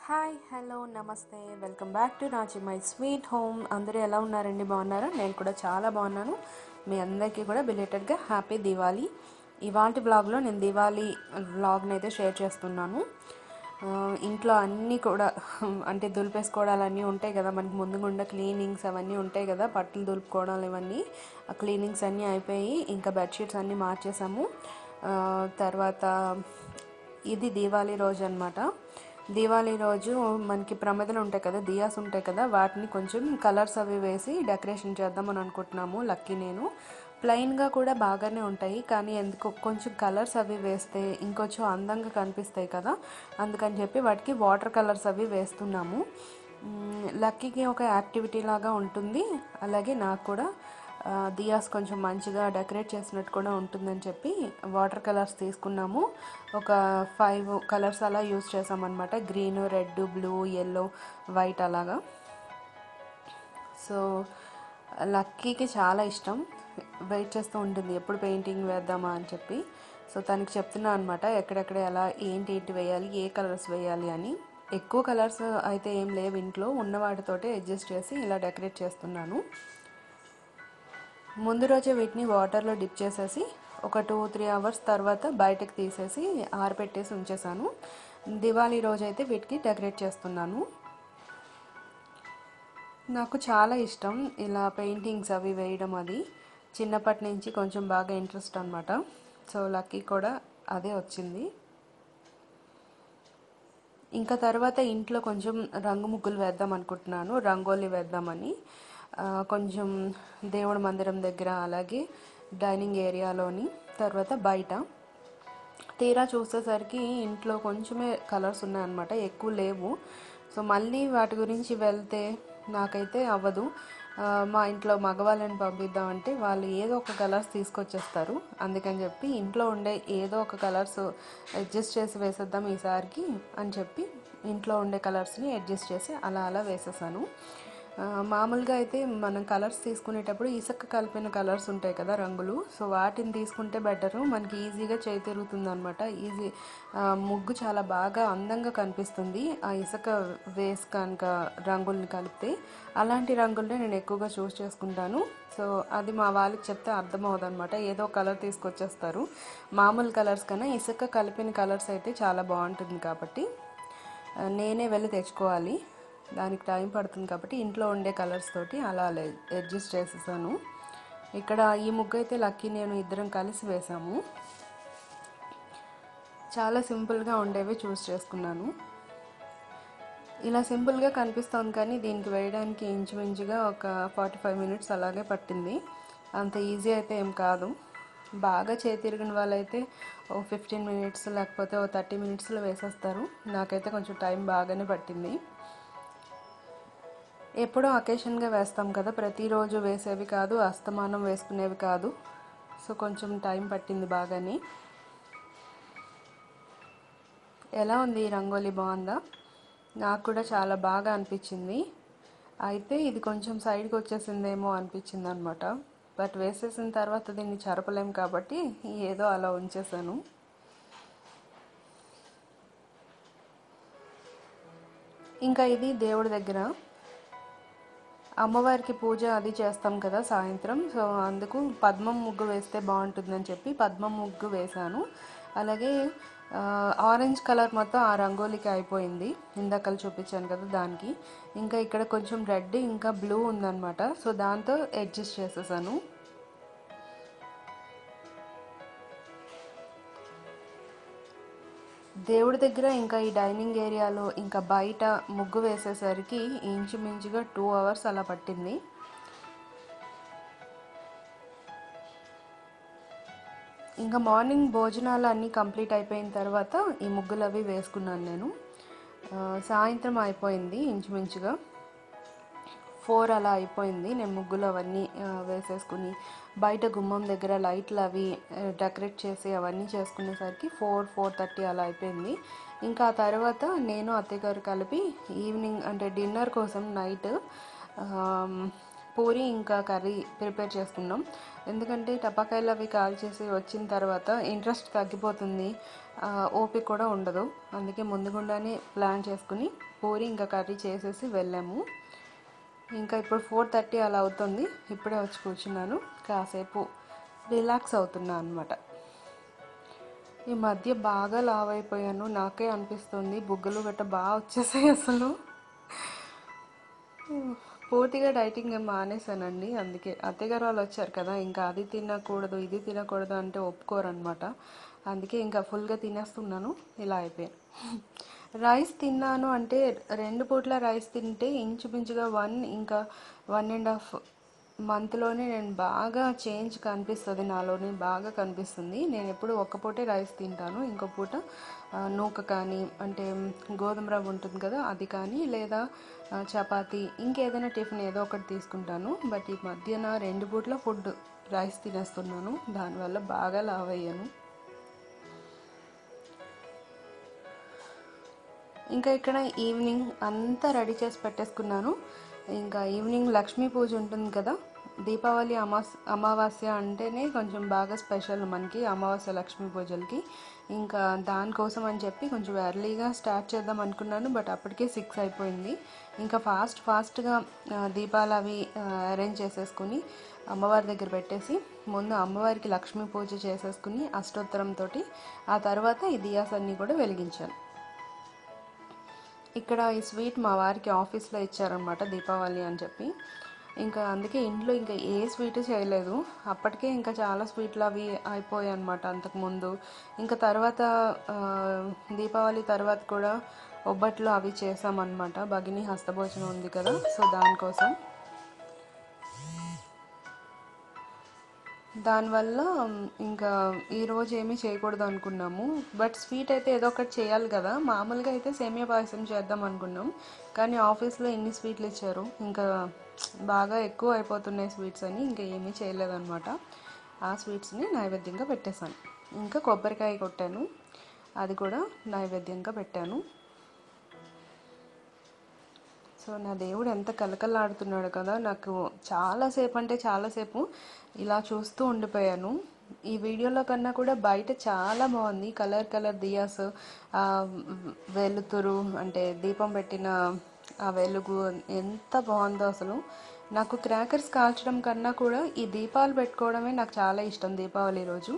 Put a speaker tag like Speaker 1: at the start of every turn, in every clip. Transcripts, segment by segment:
Speaker 1: hi hello నమస్తే welcome back to Nachi my sweet home అందరూ ఎలా ఉన్నారండి బాగున్నారా నేను కూడా చాలా బాగున్నాను మీ అందరికీ కూడా బిలేటెడ్గా హ్యాపీ దివాళీ ఇవాళ బ్లాగ్లో నేను దివాళీ వ్లాగ్ని అయితే షేర్ చేస్తున్నాను ఆ, ఇంట్లో అన్నీ కూడా అంటే దులిపేసుకోవడాలు అన్నీ ఉంటాయి కదా మనకి ముందు గుండా క్లీనింగ్స్ అవన్నీ ఉంటాయి కదా బట్టలు దులుపుకోవడాలు ఇవన్నీ ఆ క్లీనింగ్స్ అన్నీ అయిపోయి ఇంకా బెడ్షీట్స్ అన్నీ మార్చేసాము ఆ, తర్వాత ఇది దీవాళీ రోజు అనమాట దీవాళీ రోజు మనకి ప్రమిదలు ఉంటాయి కదా దియాస్ ఉంటాయి కదా వాటిని కొంచెం కలర్స్ అవి వేసి డెకరేషన్ చేద్దామని అనుకుంటున్నాము లక్కీ నేను ప్లెయిన్గా కూడా బాగానే ఉంటాయి కానీ ఎందుకు కొంచెం కలర్స్ అవి వేస్తే ఇంకొంచెం అందంగా కనిపిస్తాయి కదా అందుకని చెప్పి వాటికి వాటర్ కలర్స్ అవి వేస్తున్నాము మ్, లక్కీకి ఒక యాక్టివిటీ లాగా ఉంటుంది అలాగే నాకు కూడా ఆ, దియాస్ కొంచెం మంచిగా డెకరేట్ చేసినట్టు కూడా ఉంటుందని చెప్పి వాటర్ కలర్స్ తీసుకున్నాము ఒక ఫైవ్ కలర్స్ అలా యూస్ చేసామన్నమాట green red blue yellow white అలాగా సో లక్కీకి చాలా ఇష్టం వెయిట్ చేస్తూ ఉంటుంది ఎప్పుడు పెయింటింగ్ వేద్దామా అని చెప్పి సో తనకి చెప్తున్నా అనమాట ఎక్కడెక్కడ ఎలా ఏంటి ఏంటి వేయాలి ఏ కలర్స్ వేయాలి అని ఎక్కువ కలర్స్ అయితే ఏం లేవు ఇంట్లో ఉన్న వాటితోటే అడ్జస్ట్ చేసి ఇలా డెకరేట్ చేస్తున్నాను ముందు రోజే వీటిని వాటర్లో డిప్ చేసేసి ఒక టూ త్రీ అవర్స్ తర్వాత బయటకు తీసేసి ఆరబెట్టేసి ఉంచేసాను దివాళీ రోజు అయితే వీటికి డెకరేట్ చేస్తున్నాను నాకు చాలా ఇష్టం ఇలా పెయింటింగ్స్ అవి వేయడం అది చిన్నప్పటి నుంచి కొంచెం బాగా ఇంట్రెస్ట్ అనమాట సో లక్కీ కూడా అదే వచ్చింది ఇంకా తర్వాత ఇంట్లో కొంచెం రంగు ముగ్గులు వేద్దాం అనుకుంటున్నాను రంగోలీ వేద్దామని ఆ, కొంచెం దేవుడి మందిరం దగ్గర అలాగే డైనింగ్ ఏరియాలోని తర్వాత బయట తీరా చూసేసరికి ఇంట్లో కొంచెమే కలర్స్ ఉన్నాయన్నమాట ఎక్కువ లేవు సో మళ్ళీ వాటి గురించి వెళ్తే నాకైతే అవ్వదు ఆ, మా ఇంట్లో మగవాళ్ళని పంపిద్దామంటే వాళ్ళు ఏదో ఒక కలర్స్ తీసుకొచ్చేస్తారు అందుకని చెప్పి ఇంట్లో ఉండే ఏదో ఒక కలర్స్ అడ్జస్ట్ చేసి వేసేద్దాం ఈసారికి అని చెప్పి ఇంట్లో ఉండే కలర్స్ని అడ్జస్ట్ చేసి అలా అలా వేసేసాను ఆ, మామూలుగా అయితే మనం కలర్స్ తీసుకునేటప్పుడు ఇసుక కలిపిన కలర్స్ ఉంటాయి కదా రంగులు సో వాటిని తీసుకుంటే బెటరు మనకి ఈజీగా చేయి తిరుగుతుంది అనమాట ఈజీ ఆ, ముగ్గు చాలా బాగా అందంగా కనిపిస్తుంది ఆ ఇసుక వేసి కనుక రంగుల్ని కలిపితే అలాంటి రంగుల్ని నేను ఎక్కువగా చూస్ చేసుకుంటాను సో అది మా వాళ్ళకి చెప్తే అర్థమవుతుంది అనమాట ఏదో కలర్ తీసుకొచ్చేస్తారు మామూలు కలర్స్ కన్నా ఇసుక కలిపిన కలర్స్ అయితే చాలా బాగుంటుంది కాబట్టి ఆ, నేనే వెళ్ళి తెచ్చుకోవాలి దానికి టైం పడుతుంది కాబట్టి ఇంట్లో ఉండే కలర్స్ తోటి అలా అడ్జస్ట్ చేసేసాను ఇక్కడ ఈ ముగ్గు అయితే లక్కీ నేను ఇద్దరం కలిసి వేసాము చాలా సింపుల్గా ఉండేవి చూస్ చేసుకున్నాను ఇలా సింపుల్గా కనిపిస్తుంది కానీ దీనికి వేయడానికి ఇంచుమించుగా ఒక ఫార్టీ ఫైవ్ మినిట్స్ అలాగే పట్టింది అంత ఈజీ అయితే ఏం కాదు బాగా చేతిరిగిన వాళ్ళైతే ఓ ఫిఫ్టీన్ మినిట్స్ లేకపోతే ఓ థర్టీ మినిట్స్లో వేసేస్తారు నాకైతే కొంచెం టైం బాగానే పట్టింది ఎప్పుడో అకేషన్గా వేస్తాం కదా ప్రతిరోజు వేసేవి కాదు అస్తమానం వేసుకునేవి కాదు సో కొంచెం టైం పట్టింది బాగానే ఎలా ఉంది ఈ రంగోలీ బాగుందా నాకు కూడా చాలా బాగా అనిపించింది అయితే ఇది కొంచెం సైడ్కి వచ్చేసిందేమో అనిపించింది అనమాట బట్ వేసేసిన తర్వాత దీన్ని చెరపలేం కాబట్టి ఏదో అలా ఉంచేసాను ఇంకా ఇది దేవుడి దగ్గర అమ్మవారికి పూజ అది చేస్తాం కదా సాయంత్రం సో అందుకు పద్మం ముగ్గు వేస్తే బాగుంటుందని చెప్పి పద్మం ముగ్గు వేశాను అలాగే ఆ, ఆరెంజ్ కలర్ మొత్తం ఆ రంగోలికి అయిపోయింది ఇందాకలు చూపించాను కదా దానికి ఇంకా ఇక్కడ కొంచెం రెడ్ ఇంకా బ్లూ ఉందన్నమాట సో దాంతో అడ్జస్ట్ చేసేసాను దేవుడి దగ్గర ఇంకా ఈ డైనింగ్ ఏరియాలో ఇంకా బయట ముగ్గు వేసేసరికి ఇంచుమించుగా టూ అవర్స్ అలా పట్టింది ఇంకా మార్నింగ్ భోజనాలు అన్నీ కంప్లీట్ అయిపోయిన తర్వాత ఈ ముగ్గులు అవి వేసుకున్నాను నేను ఆ, సాయంత్రం అయిపోయింది ఇంచుమించుగా ఫోర్ అలా అయిపోయింది నేను ముగ్గులు అవన్నీ ఆ, వేసేసుకుని బయట గుమ్మం దగ్గర లైట్లు అవి ఆ, డెకరేట్ చేసి అవన్నీ చేసుకునేసరికి ఫోర్ ఫోర్ థర్టీ అలా అయిపోయింది ఇంకా ఆ తర్వాత నేను అత్తయ్య గారు కలిపి ఈవినింగ్ అంటే డిన్నర్ కోసం నైట్ పూరి ఇంకా కర్రీ ప్రిపేర్ చేసుకున్నాం ఎందుకంటే టపాకాయలు అవి కాల్ చేసి వచ్చిన తర్వాత ఇంట్రెస్ట్ తగ్గిపోతుంది ఆ, ఓపిక కూడా ఉండదు అందుకే ముందుగుండానే ప్లాన్ చేసుకుని పూరి ఇంకా కర్రీ చేసేసి వెళ్ళాము ఇంకా ఇప్పుడు ఫోర్ థర్టీ అలా అవుతుంది ఇప్పుడే వచ్చి కూర్చున్నాను కాసేపు రిలాక్స్ అవుతున్నా అనమాట ఈ మధ్య బాగా లావ్ అయిపోయాను నాకే అనిపిస్తుంది బుగ్గలు గట్ట బాగా వచ్చేసాయి అసలు పూర్తిగా డైటింగ్ ఏం మానేశానండి అందుకే అత్తగారు వాళ్ళు వచ్చారు కదా ఇంకా అది తినకూడదు ఇది తినకూడదు అంటే ఒప్పుకోరనమాట అందుకే ఇంకా ఫుల్గా తినేస్తున్నాను ఇలా అయిపోయాను రైస్ తిన్నాను అంటే రెండు పూట్ల రైస్ తింటే ఇంచుమించుగా వన్ ఇంకా వన్ అండ్ హాఫ్ మంత్లోనే నేను బాగా చేంజ్ కనిపిస్తుంది నాలోని బాగా కనిపిస్తుంది నేను ఎప్పుడు ఒక్క పూటే రైస్ తింటాను ఇంకో పూట ఆ, నూక కానీ అంటే గోధుమ రవ్వ ఉంటుంది కదా అది కానీ లేదా ఆ, చపాతీ ఇంకేదైనా టిఫిన్ ఏదో ఒకటి తీసుకుంటాను బట్ ఈ మధ్యన రెండు పూట్ల ఫుడ్ రైస్ తినేస్తున్నాను దానివల్ల బాగా లావ్ అయ్యాను ఇంకా ఇక్కడ ఈవినింగ్ అంతా రెడీ చేసి పెట్టేసుకున్నాను ఇంకా ఈవినింగ్ లక్ష్మీ పూజ ఉంటుంది కదా దీపావళి అమాస్ అమావాస్య అంటేనే కొంచెం బాగా స్పెషల్ మనకి అమావాస్య లక్ష్మీ పూజలకి ఇంకా దానికోసం అని చెప్పి కొంచెం ఎర్లీగా స్టార్ట్ చేద్దాం అనుకున్నాను బట్ అప్పటికే సిక్స్ అయిపోయింది ఇంకా ఫాస్ట్ ఫాస్ట్గా దీపాలు అవి అరేంజ్ చేసేసుకుని అమ్మవారి దగ్గర పెట్టేసి ముందు అమ్మవారికి లక్ష్మీ పూజ చేసేసుకుని అష్టోత్తరంతో ఆ తర్వాత ఈ దియాస్ అన్నీ కూడా వెలిగించాను ఇక్కడ ఈ స్వీట్ మా వారికి ఆఫీస్లో ఇచ్చారనమాట దీపావళి అని చెప్పి ఇంకా అందుకే ఇంట్లో ఇంకా ఏ స్వీట్ చేయలేదు అప్పటికే ఇంకా చాలా స్వీట్లు అవి అయిపోయాయి అనమాట అంతకుముందు ఇంకా తర్వాత ఆ, దీపావళి తర్వాత కూడా ఒబ్బట్లు అవి చేసామన్నమాట భగిని హస్తభోజనం ఉంది కదా సో దానికోసం దానివల్ల ఇంకా ఈరోజు ఏమీ చేయకూడదు అనుకున్నాము బట్ స్వీట్ అయితే ఏదో ఒకటి చేయాలి కదా మామూలుగా అయితే సేమియా పాయసం చేద్దాం అనుకున్నాం కానీ ఆఫీస్లో ఎన్ని స్వీట్లు ఇచ్చారు ఇంకా బాగా ఎక్కువ అయిపోతున్నాయి స్వీట్స్ అని ఇంకా ఏమీ చేయలేదన్నమాట ఆ స్వీట్స్ని నైవేద్యంగా పెట్టేశాను ఇంకా కొబ్బరికాయ కొట్టాను అది కూడా నైవేద్యంగా పెట్టాను సో నా దేవుడు ఎంత కలకలాడుతున్నాడు కదా నాకు చాలాసేపు అంటే చాలాసేపు ఇలా చూస్తూ ఉండిపోయాను ఈ వీడియోలో కన్నా కూడా బయట చాలా బాగుంది కలర్ కలర్ దియాస్ ఆ వెలుతురు అంటే దీపం పెట్టిన ఆ వెలుగు ఎంత బాగుందో అసలు నాకు క్రాకర్స్ కాల్చడం కన్నా కూడా ఈ దీపాలు పెట్టుకోవడమే నాకు చాలా ఇష్టం దీపావళి రోజు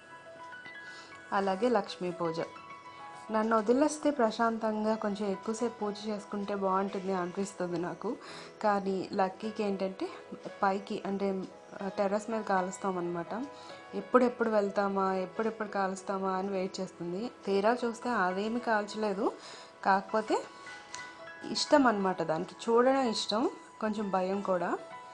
Speaker 1: అలాగే లక్ష్మీ పూజ నన్ను వదిలేస్తే ప్రశాంతంగా కొంచెం ఎక్కువసేపు పూజ చేసుకుంటే బాగుంటుంది అనిపిస్తుంది నాకు కానీ లక్కీకి ఏంటంటే పైకి అంటే టెర్రస్ మీద కాలుస్తాం అనమాట ఎప్పుడెప్పుడు వెళ్తామా ఎప్పుడెప్పుడు కాలుస్తామా అని వెయిట్ చేస్తుంది తీరా చూస్తే అదేమి కాల్చలేదు కాకపోతే ఇష్టం అనమాట దానికి చూడడం ఇష్టం కొంచెం భయం కూడా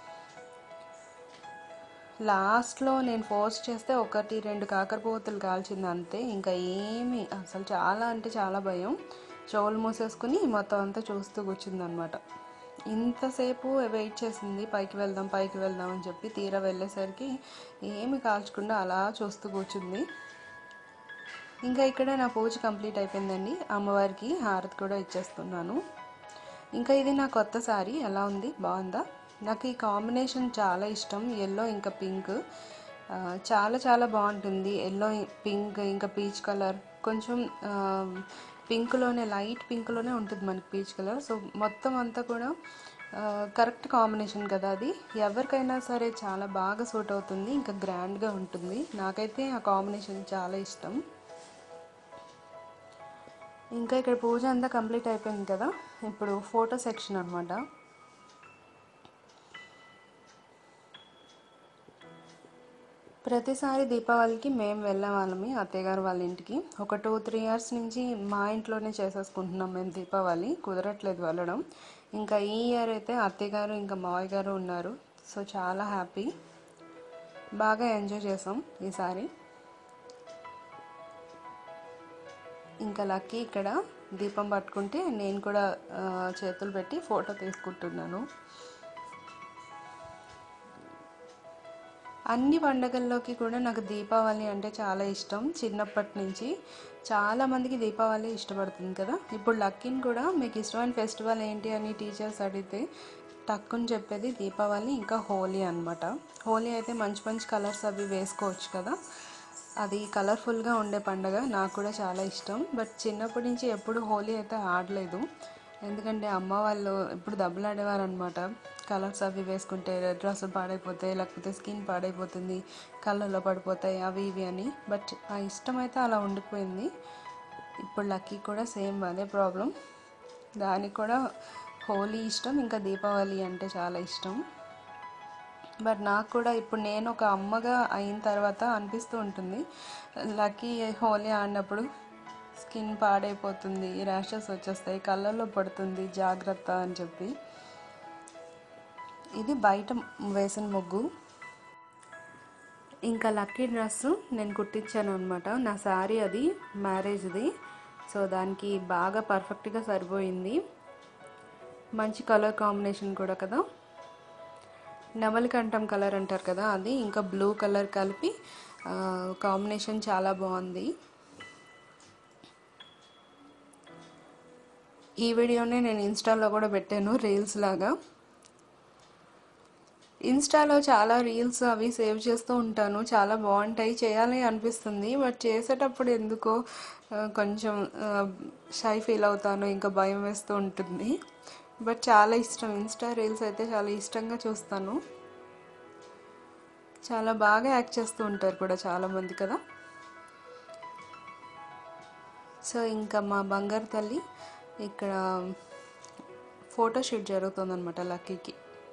Speaker 1: లాస్ట్లో నేను ఫోర్స్ చేస్తే ఒకటి రెండు కాకరపోతులు కాల్చింది అంతే ఇంకా ఏమి అసలు చాలా అంటే చాలా భయం చెవులు మూసేసుకుని మొత్తం అంతా చూస్తూ కూర్చుందనమాట ఇంతసేపు వెయిట్ చేసింది పైకి వెళ్దాం పైకి వెళ్దాం అని చెప్పి తీరా వెళ్ళేసరికి ఏమి కాల్చకుండా అలా చూస్తూ కూర్చుంది ఇంకా ఇక్కడ నా పూజ కంప్లీట్ అయిపోయిందండి అమ్మవారికి హారతి కూడా ఇచ్చేస్తున్నాను ఇంకా ఇది నా కొత్త శారీ ఎలా ఉంది బాగుందా నాకు ఈ కాంబినేషన్ చాలా ఇష్టం ఎల్లో ఇంకా పింక్ ఆ, చాలా చాలా బాగుంటుంది ఎల్లో పింక్ ఇంకా పీచ్ కలర్ కొంచెం ఆ, పింక్లోనే లైట్ పింక్లోనే ఉంటుంది మనకి పీచ్ కలర్ సో మొత్తం అంతా కూడా ఆ, కరెక్ట్ కాంబినేషన్ కదా అది ఎవరికైనా సరే చాలా బాగా సూట్ అవుతుంది ఇంకా గ్రాండ్గా ఉంటుంది నాకైతే ఆ కాంబినేషన్ చాలా ఇష్టం ఇంకా ఇక్కడ పూజ అంతా కంప్లీట్ అయిపోయింది కదా ఇప్పుడు ఫోటో సెక్షన్ అనమాట ప్రతిసారి దీపావళికి మేము వెళ్ళే వాళ్ళమి అత్తయ్య గారు వాళ్ళ ఇంటికి ఒక టూ త్రీ ఇయర్స్ నుంచి మా ఇంట్లోనే చేసేసుకుంటున్నాం మేము దీపావళి కుదరట్లేదు వెళ్ళడం ఇంకా ఈ ఇయర్ అయితే అత్తయ్య గారు ఇంకా మావయ్య గారు ఉన్నారు సో చాలా హ్యాపీ బాగా ఎంజాయ్ చేసాం ఈసారి ఇంకా లక్కీ ఇక్కడ దీపం పట్టుకుంటే నేను కూడా ఆ, చేతులు పెట్టి ఫోటో తీసుకుంటున్నాను అన్ని పండగల్లోకి కూడా నాకు దీపావళి అంటే చాలా ఇష్టం చిన్నప్పటి నుంచి చాలా మందికి దీపావళి ఇష్టపడుతుంది కదా ఇప్పుడు లక్కీని కూడా మీకు ఇష్టమైన ఫెస్టివల్ ఏంటి అని టీచర్స్ అడిగితే టక్కుని చెప్పేది దీపావళి ఇంకా హోలీ అన్నమాట హోలీ అయితే మంచి మంచి కలర్స్ అవి వేసుకోవచ్చు కదా అది కలర్ఫుల్గా ఉండే పండగ నాకు కూడా చాలా ఇష్టం బట్ చిన్నప్పటి నుంచి ఎప్పుడు హోలీ అయితే ఆడలేదు ఎందుకంటే అమ్మ వాళ్ళు ఎప్పుడు దెబ్బలు ఆడేవారు అనమాట కలర్స్ అవి వేసుకుంటే డ్రెస్ పాడైపోతాయి లేకపోతే స్కిన్ పాడైపోతుంది కళ్ళల్లో పడిపోతాయి అవి ఇవి అని బట్ ఆ ఇష్టం అయితే అలా ఉండిపోయింది ఇప్పుడు లక్కీ కూడా సేమ్ అదే ప్రాబ్లం దానికి కూడా హోలీ ఇష్టం ఇంకా దీపావళి అంటే చాలా ఇష్టం బట్ నాకు కూడా ఇప్పుడు నేను ఒక అమ్మగా అయిన తర్వాత అనిపిస్తూ ఉంటుంది లక్కీ హోలీ ఆడినప్పుడు స్కిన్ పాడైపోతుంది ర్యాషెస్ వచ్చేస్తాయి కళ్ళల్లో పడుతుంది జాగ్రత్త అని చెప్పి ఇది బయట వేసిన ముగ్గు ఇంకా లక్కీ డ్రెస్ నేను కుట్టించాను అనమాట నా శారీ అది మ్యారేజ్ది సో దానికి బాగా పర్ఫెక్ట్గా సరిపోయింది మంచి కలర్ కాంబినేషన్ కూడా కదా నెమలికంఠం కలర్ అంటారు కదా అది ఇంకా బ్లూ కలర్ కలిపి కాంబినేషన్ చాలా బాగుంది ఈ వీడియోనే నేను ఇన్స్టాలో కూడా పెట్టాను రీల్స్ లాగా ఇన్స్టాలో చాలా రీల్స్ అవి సేవ్ చేస్తూ ఉంటాను చాలా బాగుంటాయి చేయాలి అనిపిస్తుంది బట్ చేసేటప్పుడు ఎందుకో కొంచెం షై ఫీల్ అవుతాను ఇంకా భయం వేస్తూ ఉంటుంది బట్ చాలా ఇష్టం ఇన్స్టా రీల్స్ అయితే చాలా ఇష్టంగా చూస్తాను చాలా బాగా యాక్ట్ చేస్తూ ఉంటారు కూడా చాలామంది కదా సో ఇంకా మా బంగారు తల్లి ఇక్కడ ఫోటోషూట్ జరుగుతుందన్నమాట లక్కీకి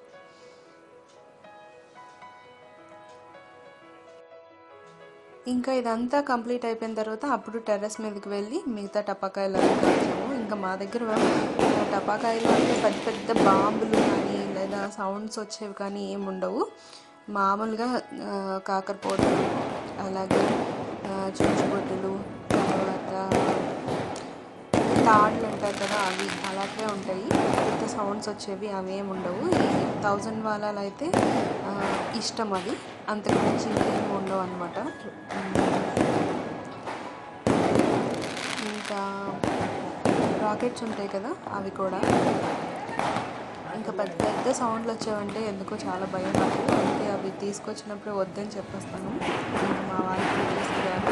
Speaker 1: ఇంకా ఇదంతా కంప్లీట్ అయిపోయిన తర్వాత అప్పుడు టెర్రస్ మీదకి వెళ్ళి మిగతా టపాకాయలు అవి కాల్చాము ఇంకా మా దగ్గర టపాకాయలు అంటే పెద్ద పెద్ద బాంబులు కానీ లేదా సౌండ్స్ వచ్చేవి కానీ ఏమి ఉండవు మామూలుగా కాకరపోతలు అలాగే చుంచుబొట్టులు తర్వాత తాళ్ళు ఉంటాయి కదా అవి అలాగే ఉంటాయి పెద్ద సౌండ్స్ వచ్చేవి అవి ఏమి ఉండవు ఈ థౌజండ్ వాలాలు అయితే ఇష్టం అది అంతకు మించి ఇంకేమి ఉండవు అనమాట ఇంకా రాకెట్స్ ఉంటాయి కదా అవి కూడా ఇంకా పెద్ద పెద్ద సౌండ్లు వచ్చావంటే ఎందుకో చాలా భయం నాకు అందుకే అవి తీసుకొచ్చినప్పుడు వద్దని చెప్పేస్తాను ఇంకా మా వాళ్ళకి తీసుకురారు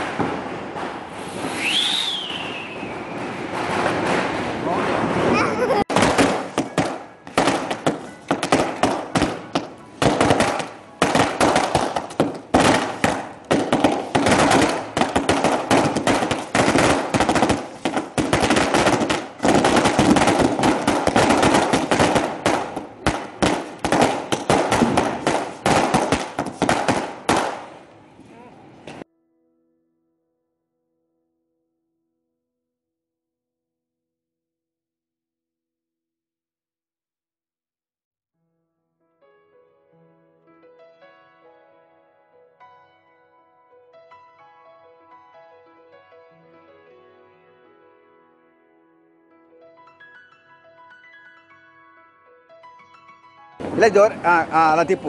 Speaker 2: ఇలా జోర్ ఆ, ఆ, అలా తిప్పు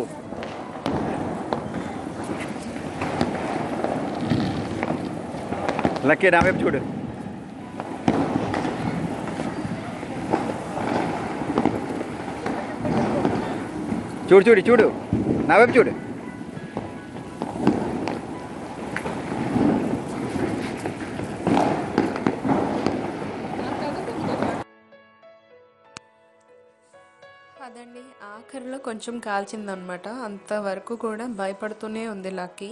Speaker 2: లక్కీ నా వైపు చూడు చూడు చూడు చూడు నా వైపు చూడు
Speaker 1: అదండి ఆఖరిలో కొంచెం కాల్చిందనమాట అంతవరకు కూడా భయపడుతూనే ఉంది లక్కీ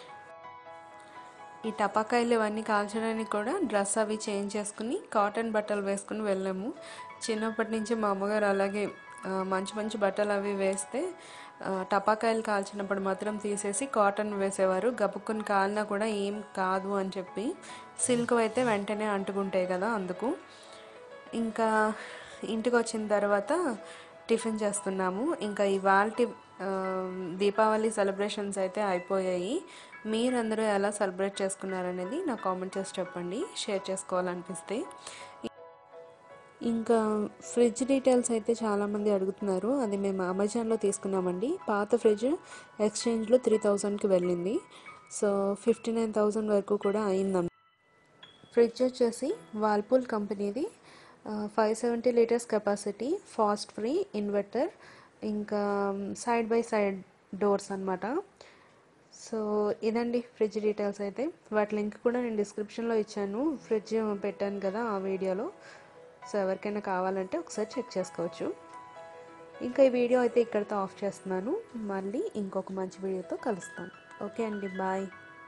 Speaker 1: ఈ టపాకాయలు ఇవన్నీ కాల్చడానికి కూడా డ్రెస్ అవి చేంజ్ చేసుకుని కాటన్ బట్టలు వేసుకుని వెళ్ళాము చిన్నప్పటి నుంచి మా అమ్మగారు అలాగే ఆ, మంచి మంచి బట్టలు అవి వేస్తే ఆ, టపాకాయలు కాల్చినప్పుడు మాత్రం తీసేసి కాటన్ వేసేవారు గబుక్కుని కాలినా కూడా ఏం కాదు అని చెప్పి సిల్క్ అయితే వెంటనే అంటుకుంటాయి కదా అందుకు ఇంకా ఇంటికి వచ్చిన తర్వాత టిఫిన్ చేస్తున్నాము ఇంకా ఇవాళ దీపావళి సెలబ్రేషన్స్ అయితే అయిపోయాయి మీరందరూ ఎలా సెలబ్రేట్ చేసుకున్నారనేది నా కామెంట్ చేసి చెప్పండి షేర్ చేసుకోవాలనిపిస్తే ఇంకా ఫ్రిడ్జ్ డీటెయిల్స్ అయితే చాలామంది అడుగుతున్నారు అది మేము అమెజాన్లో తీసుకున్నామండి పాత ఫ్రిడ్జ్ ఎక్స్చేంజ్లో త్రీ థౌజండ్కి వెళ్ళింది సో ఫిఫ్టీ నైన్ థౌజండ్ వరకు కూడా అయిందన్నమాట ఫ్రిడ్జ్ వచ్చేసి వాల్పూల్ కంపెనీది five seventy litres capacity frost free inverter ఇంకా సైడ్ బై సైడ్ డోర్స్ అన్నమాట సో ఇదండి ఫ్రిడ్జ్ డీటెయిల్స్ అయితే వాటి లింక్ కూడా నేను డిస్క్రిప్షన్లో ఇచ్చాను ఫ్రిడ్జ్ పెట్టాను కదా ఆ వీడియోలో సో ఎవరికైనా కావాలంటే ఒకసారి చెక్ చేసుకోవచ్చు ఇంకా ఈ వీడియో అయితే ఇక్కడితో ఆఫ్ చేస్తున్నాను మళ్ళీ ఇంకొక మంచి వీడియోతో కలుస్తాను ఓకే అండి బాయ్